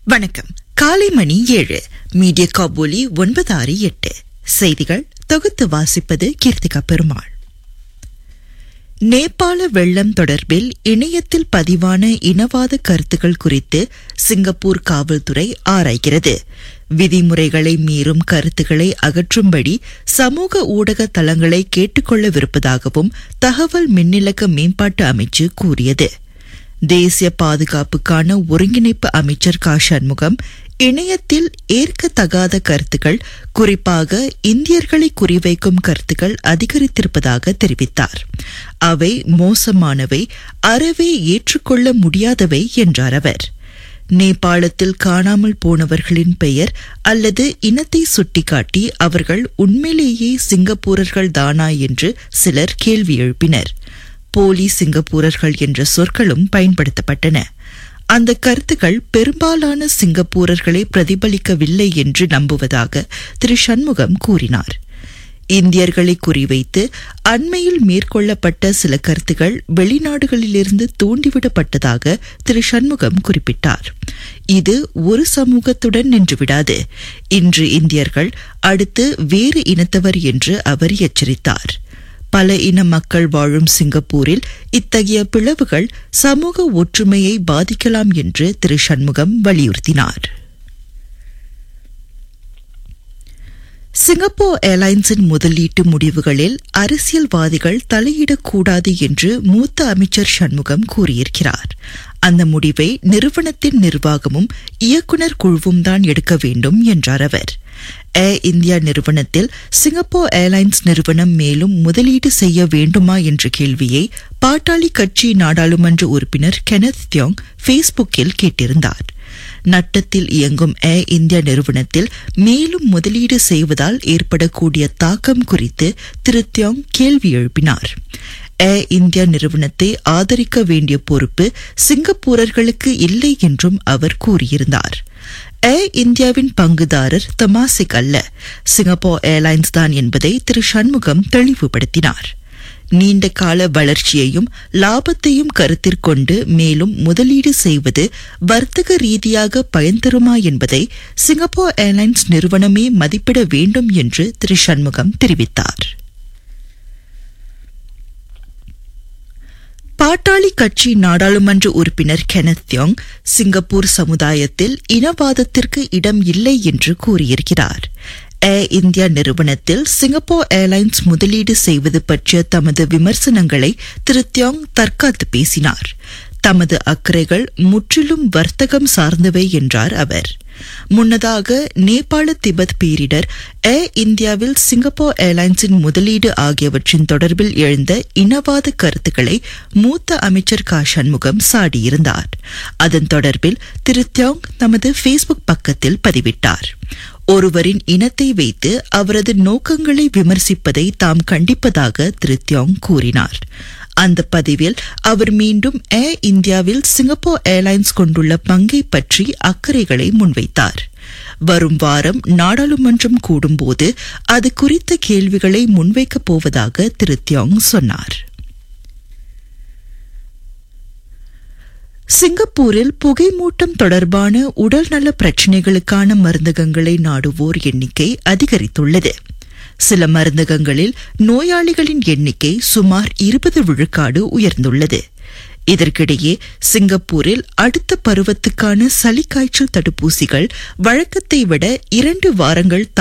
வணக்கம் காலை மணி ஏழு மீடியா காபூலி ஒன்பது ஆறு எட்டு செய்திகள் தொகுத்து வாசிப்பது கீர்த்திகா பெருமாள் நேபாள வெள்ளம் தொடர்பில் இணையத்தில் பதிவான இனவாத கருத்துக்கள் குறித்து சிங்கப்பூர் காவல்துறை ஆராய்கிறது விதிமுறைகளை மீறும் கருத்துக்களை அகற்றும்படி சமூக ஊடக தளங்களை கேட்டுக்கொள்ளவிருப்பதாகவும் தகவல் மின்னிலக்க மேம்பாட்டு அமைச்சு கூறியது தேசிய பாதுகாப்புக்கான ஒருங்கிணைப்பு அமைச்சர் கா சண்முகம் இணையத்தில் ஏற்கத்தகாத கருத்துக்கள் குறிப்பாக இந்தியர்களை குறிவைக்கும் கருத்துக்கள் அதிகரித்திருப்பதாக தெரிவித்தார் அவை மோசமானவை அறவே ஏற்றுக்கொள்ள முடியாதவை என்றார் அவர் நேபாளத்தில் காணாமல் போனவர்களின் பெயர் அல்லது இனத்தை சுட்டிக்காட்டி அவர்கள் உண்மையிலேயே சிங்கப்பூரர்கள் தானா என்று சிலர் கேள்வி எழுப்பினர் போலி சிங்கப்பூரர்கள் என்ற சொற்களும் பயன்படுத்தப்பட்டன அந்த கருத்துக்கள் பெரும்பாலான சிங்கப்பூரர்களை பிரதிபலிக்கவில்லை என்று நம்புவதாக திரு சண்முகம் கூறினார் இந்தியர்களை குறிவைத்து அண்மையில் மேற்கொள்ளப்பட்ட சில கருத்துகள் வெளிநாடுகளிலிருந்து தூண்டிவிடப்பட்டதாக திரு சண்முகம் குறிப்பிட்டார் இது ஒரு சமூகத்துடன் நின்றுவிடாது இன்று இந்தியர்கள் அடுத்து வேறு இனத்தவர் என்று அவர் எச்சரித்தார் பல இன மக்கள் வாழும் சிங்கப்பூரில் இத்தகைய பிளவுகள் சமூக ஒற்றுமையை பாதிக்கலாம் என்று திரு சண்முகம் வலியுறுத்தினார் சிங்கப்பூர் ஏர்லைன்ஸின் முதலீட்டு முடிவுகளில் அரசியல்வாதிகள் தலையிடக்கூடாது என்று மூத்த அமைச்சர் சண்முகம் கூறியிருக்கிறார் அந்த முடிவை நிறுவனத்தின் நிர்வாகமும் இயக்குநர் குழுவும் தான் எடுக்க வேண்டும் என்றார் அவர் ஏர் இந்தியா நிறுவனத்தில் சிங்கப்பூர் ஏர்லைன்ஸ் நிறுவனம் மேலும் முதலீடு செய்ய வேண்டுமா என்ற கேள்வியை பாட்டாளி கட்சி நாடாளுமன்ற உறுப்பினர் கெனத் தியோங் ஃபேஸ்புக்கில் கேட்டிருந்தார் நட்டத்தில் இயங்கும் ஏர் இந்தியா நிறுவனத்தில் மேலும் முதலீடு செய்வதால் ஏற்படக்கூடிய தாக்கம் குறித்து திரு தியோங் கேள்வி எழுப்பினார் ஏர் இந்தியா நிறுவனத்தை ஆதரிக்க வேண்டிய பொறுப்பு சிங்கப்பூரர்களுக்கு இல்லை என்றும் அவர் கூறியிருந்தார் ஏர் இந்தியாவின் பங்குதாரர் தமாசிக் அல்ல சிங்கப்பூர் ஏர்லைன்ஸ் தான் என்பதை திரு சண்முகம் தெளிவுபடுத்தினார் நீண்ட கால வளர்ச்சியையும் லாபத்தையும் கருத்திற்கொண்டு மேலும் முதலீடு செய்வது வர்த்தக ரீதியாக பயன் தருமா என்பதை சிங்கப்பூர் ஏர்லைன்ஸ் நிறுவனமே மதிப்பிட வேண்டும் என்று திரு சண்முகம் தெரிவித்தார் பாட்டாளி கட்சி நாடாளுமன்ற உறுப்பினர் கெனத் தியோங் சிங்கப்பூர் சமுதாயத்தில் இனவாதத்திற்கு இடம் இல்லை என்று கூறியிருக்கிறார் ஏர் இந்தியா நிறுவனத்தில் சிங்கப்பூர் ஏர்லைன்ஸ் முதலீடு செய்வது பற்றிய தமது விமர்சனங்களை திரு தியோங் தற்காத்து பேசினார் தமது அக்கறைகள் முற்றிலும் வர்த்தகம் சார்ந்தவை என்றார் அவர் முன்னதாக நேபாள திபெத் பேரிடர் ஏர் இந்தியாவில் சிங்கப்பூர் ஏர்லைன்ஸின் முதலீடு ஆகியவற்றின் தொடர்பில் எழுந்த இனவாத கருத்துக்களை மூத்த அமைச்சர் கா சண்முகம் சாடியிருந்தார் அதன் தொடர்பில் திரு தியோங் தமது ஃபேஸ்புக் பக்கத்தில் பதிவிட்டார் ஒருவரின் இனத்தை வைத்து அவரது நோக்கங்களை விமர்சிப்பதை தாம் கண்டிப்பதாக திரு தியோங் கூறினார் அந்த பதிவில் அவர் மீண்டும் ஏர் இந்தியாவில் சிங்கப்பூர் ஏர்லைன்ஸ் கொண்டுள்ள பங்கை பற்றி அக்கறைகளை முன்வைத்தார் வரும் வாரம் நாடாளுமன்றம் கூடும்போது அது குறித்த கேள்விகளை முன்வைக்கப் போவதாக திரு தியோங் சொன்னார் சிங்கப்பூரில் புகைமூட்டம் தொடர்பான உடல்நல பிரச்சினைகளுக்கான மருந்தகங்களை நாடுவோர் எண்ணிக்கை அதிகரித்துள்ளது சில மருந்தகங்களில் நோயாளிகளின் எண்ணிக்கை சுமார் இருபது விழுக்காடு உயர்ந்துள்ளது இதற்கிடையே சிங்கப்பூரில் அடுத்த பருவத்துக்கான சளிக்காய்ச்சல் தடுப்பூசிகள் வழக்கத்தை விட இரண்டு வாரங்கள்